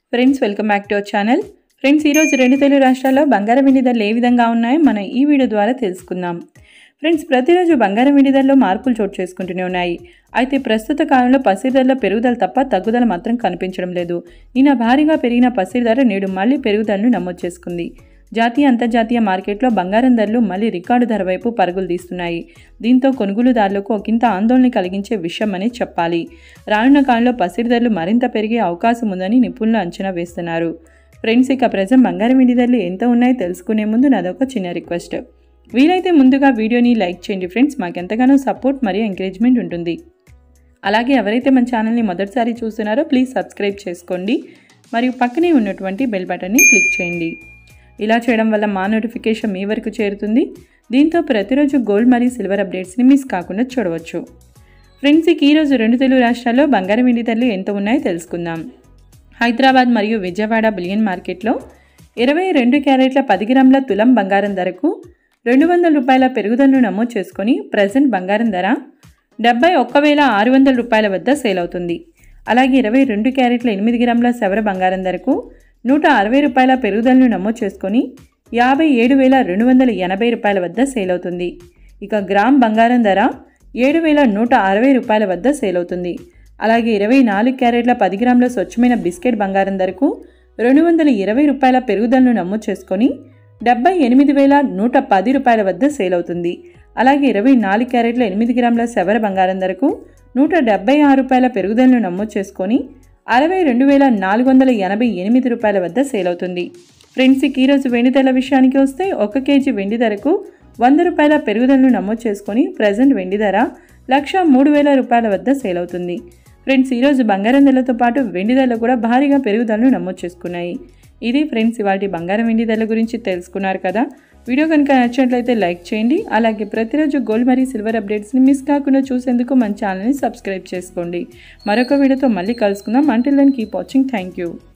friends welcome back to our channel friends ఈరోజు రెండు తెలుగు రాష్ట్రాల్లో బంగారం వెండి ధరలు ఏ విధంగా ఉన్నాయో మనం ఈ వీడియో ద్వారా తెలుసుకుందాం ఫ్రెండ్స్ ప్రతిరోజు బంగారం వెండి ధరలో మార్పులు చోటు చేసుకుంటూనే ఉన్నాయి అయితే ప్రస్తుత కాలంలో పసిరి ధరల పెరుగుదల తప్ప తగ్గుదల మాత్రం కనిపించడం లేదు నిన్న భారీగా పెరిగిన పసిరి ధర నేడు మళ్లీ పెరుగుదలను నమోదు చేసుకుంది జాతీయ అంతర్జాతీయ మార్కెట్లో బంగారం ధరలు మళ్లీ రికార్డు ధర వైపు పరుగులు తీస్తున్నాయి దీంతో కొనుగోలుదారులకు ఒకంత ఆందోళన కలిగించే విషయం అని చెప్పాలి రానున్న కాలంలో పసిరి ధరలు మరింత పెరిగే అవకాశం ఉందని నిపుణులు అంచనా వేస్తున్నారు ఫ్రెండ్స్ ఇక ప్రజెంట్ బంగారం వెండి ధరలు ఎంత ఉన్నాయో తెలుసుకునే ముందు నాదొక చిన్న రిక్వెస్ట్ వీలైతే ముందుగా వీడియోని లైక్ చేయండి ఫ్రెండ్స్ మాకెంతగానో సపోర్ట్ మరియు ఎంకరేజ్మెంట్ ఉంటుంది అలాగే ఎవరైతే మన ఛానల్ని మొదటిసారి చూస్తున్నారో ప్లీజ్ సబ్స్క్రైబ్ చేసుకోండి మరియు పక్కనే ఉన్నటువంటి బెల్ బటన్ని క్లిక్ చేయండి ఇలా చేయడం వల్ల మా నోటిఫికేషన్ మీ వరకు చేరుతుంది దీంతో ప్రతిరోజు గోల్డ్ మరియు సిల్వర్ అప్డేట్స్ని మిస్ కాకుండా చూడవచ్చు ఫ్రెండ్స్ ఇక ఈరోజు రెండు తెలుగు రాష్ట్రాల్లో బంగారం వెండి ధరలు ఎంత ఉన్నాయో తెలుసుకుందాం హైదరాబాద్ మరియు విజయవాడ బిలియన్ మార్కెట్లో ఇరవై రెండు క్యారెట్ల పది గ్రాముల తులం బంగారం ధరకు రెండు వందల రూపాయల పెరుగుదలను నమోదు చేసుకొని ప్రజెంట్ బంగారం ధర డెబ్బై ఒక్క వేల ఆరు వందల రూపాయల వద్ద సేల్ అవుతుంది అలాగే ఇరవై రెండు క్యారెట్ల ఎనిమిది గ్రాముల సెవర బంగారం ధరకు నూట అరవై రూపాయల పెరుగుదలను నమోదు చేసుకొని యాభై ఏడు వేల రెండు వందల ఎనభై రూపాయల వద్ద సేల్ అవుతుంది ఇక గ్రామ్ బంగారం ధర ఏడు వేల నూట అరవై రూపాయల వద్ద సేల్ అవుతుంది అలాగే ఇరవై నాలుగు క్యారెట్ల పది గ్రాముల స్వచ్ఛమైన బిస్కెట్ బంగారం ధరకు రెండు వందల ఇరవై రూపాయల పెరుగుదలను నమోదు చేసుకొని డెబ్బై ఎనిమిది వేల నూట పది రూపాయల వద్ద సేల్ అవుతుంది అలాగే ఇరవై నాలుగు క్యారెట్ల ఎనిమిది గ్రాముల సెవర బంగారం ధరకు నూట డెబ్బై ఆరు రూపాయల పెరుగుదలను నమోదు చేసుకొని అరవై రెండు వేల నాలుగు వందల ఎనభై ఎనిమిది రూపాయల వద్ద సేల్ అవుతుంది ఫ్రెండ్స్ ఇక ఈరోజు వెండి ధరల విషయానికి వస్తే ఒక కేజీ వెండి ధరకు వంద రూపాయల పెరుగుదలను నమోదు చేసుకొని ప్రజెంట్ వెండి ధర లక్ష మూడు వేల రూపాయల వద్ద సేల్ అవుతుంది ఫ్రెండ్స్ ఈరోజు బంగారం ధరలతో పాటు వెండి ధరలు కూడా భారీగా పెరుగుదలను నమోదు చేసుకున్నాయి ఇది ఫ్రెండ్స్ ఇవాటి బంగారం వెండి ధరల గురించి తెలుసుకున్నారు కదా వీడియో కనుక నచ్చినట్లయితే లైక్ చేయండి అలాగే ప్రతిరోజు గోల్డ్ మరియు సిల్వర్ అప్డేట్స్ని మిస్ కాకుండా చూసేందుకు మన ఛానల్ని సబ్స్క్రైబ్ చేసుకోండి మరొక వీడియోతో మళ్ళీ కలుసుకుందాం until then keep watching thank you